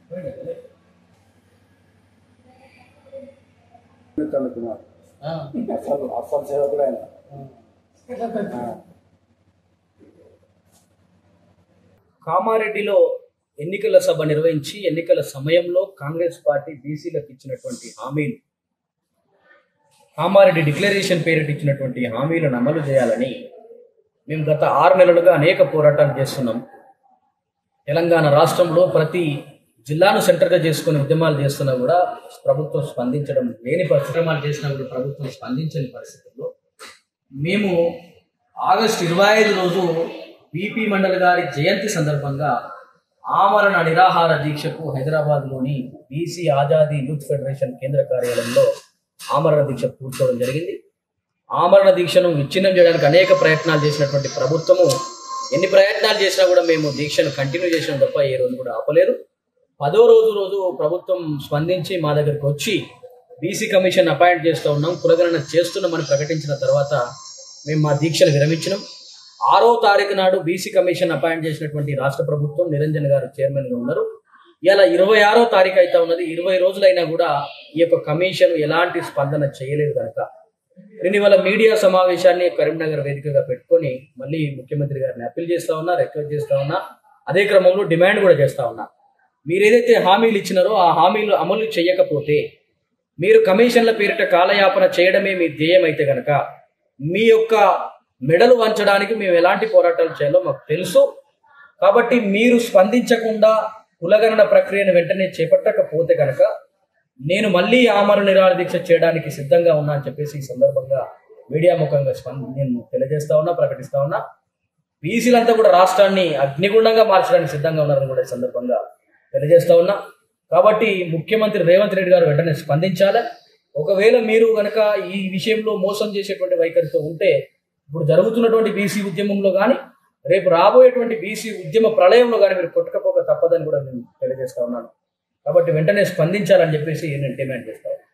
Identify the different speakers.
Speaker 1: చంద్ర కుమార్ అసలు అసలు సేవకుడు ఆయన
Speaker 2: కామారెడ్డిలో ఎన్నికల సభ నిర్వహించి ఎన్నికల సమయంలో కాంగ్రెస్ పార్టీ బీసీలకు ఇచ్చినటువంటి హామీలు కామారెడ్డి డిక్లరేషన్ పేరిట ఇచ్చినటువంటి హామీలను అమలు చేయాలని మేము గత ఆరు నెలలుగా అనేక పోరాటాలు చేస్తున్నాం తెలంగాణ రాష్ట్రంలో ప్రతి జిల్లాను సెంటర్గా చేసుకుని ఉద్యమాలు చేస్తున్నా కూడా ప్రభుత్వం స్పందించడం లేని పరిస్థితి ఉద్యమాలు చేసినా కూడా ప్రభుత్వం స్పందించని పరిస్థితుల్లో మేము ఆగస్టు ఇరవై ఐదు రోజు బీపీ మండల్ గారి జయంతి సందర్భంగా ఆమరణ నిరాహార దీక్షకు హైదరాబాద్లోని బీసీ ఆజాదీ యూత్ ఫెడరేషన్ కేంద్ర కార్యాలయంలో ఆమరణ దీక్ష కూర్చోవడం జరిగింది ఆమరణ దీక్షను విచ్ఛిన్నం చేయడానికి అనేక ప్రయత్నాలు చేసినటువంటి ప్రభుత్వము ఎన్ని ప్రయత్నాలు చేసినా కూడా మేము దీక్షను కంటిన్యూ చేసినాం తప్ప ఏ రోజు కూడా ఆపలేదు పదో రోజు రోజు ప్రభుత్వం స్పందించి మా దగ్గరికి వచ్చి బీసీ కమిషన్ అపాయింట్ చేస్తూ ఉన్నాం కులగణన చేస్తున్నామని ప్రకటించిన తర్వాత మేము మా దీక్షను విరమించినాం ఆరో తారీఖు నాడు బీసీ కమిషన్ అపాయింట్ చేసినటువంటి రాష్ట్ర ప్రభుత్వం నిరంజన్ గారు చైర్మన్గా ఉన్నారు ఇలా ఇరవై ఆరో తారీఖు అయితే ఉన్నది ఇరవై రోజులైనా కూడా ఈ యొక్క కమిషన్ ఎలాంటి స్పందన చేయలేదు కనుక నేను ఇవాళ మీడియా సమావేశాన్ని కరీంనగర్ వేదికగా పెట్టుకొని మళ్ళీ ముఖ్యమంత్రి గారిని అప్పీల్ చేస్తా ఉన్నా రిక్వెస్ట్ చేస్తా ఉన్నా అదే క్రమంలో డిమాండ్ కూడా చేస్తా ఉన్నా మీరు ఏదైతే హామీలు ఇచ్చినారో ఆ హామీలు అమలు చేయకపోతే మీరు కమిషన్ల పేరిట కాలయాపన చేయడమే మీ ధ్యేయం అయితే గనక మీ యొక్క మెడలు వంచడానికి మేము ఎలాంటి పోరాటాలు చేయాలో మాకు తెలుసు కాబట్టి మీరు స్పందించకుండా కులగణన ప్రక్రియను వెంటనే చేపట్టకపోతే కనుక నేను మళ్ళీ ఆమరణ నిరాహార దీక్ష చేయడానికి సిద్ధంగా ఉన్నా అని చెప్పేసి ఈ సందర్భంగా మీడియా ముఖంగా స్పంద నేను తెలియజేస్తా ఉన్నా ప్రకటిస్తా ఉన్నా బీసీలంతా కూడా రాష్ట్రాన్ని అగ్నిగుండంగా మార్చడానికి సిద్ధంగా ఉన్నారని కూడా ఈ సందర్భంగా తెలియజేస్తా ఉన్నా కాబట్టి ముఖ్యమంత్రి రేవంత్ రెడ్డి గారు వెంటనే స్పందించాలి ఒకవేళ మీరు గనక ఈ విషయంలో మోసం చేసేటువంటి వైఖరితో ఉంటే ఇప్పుడు జరుగుతున్నటువంటి బీసీ ఉద్యమంలో కానీ రేపు రాబోయేటువంటి బీసీ ఉద్యమ ప్రళయంలో కానీ మీరు కొట్టకపోక తప్పదని కూడా నేను తెలియజేస్తా ఉన్నాను కాబట్టి వెంటనే స్పందించాలని చెప్పేసి నేను డిమాండ్ చేస్తా ఉన్నాను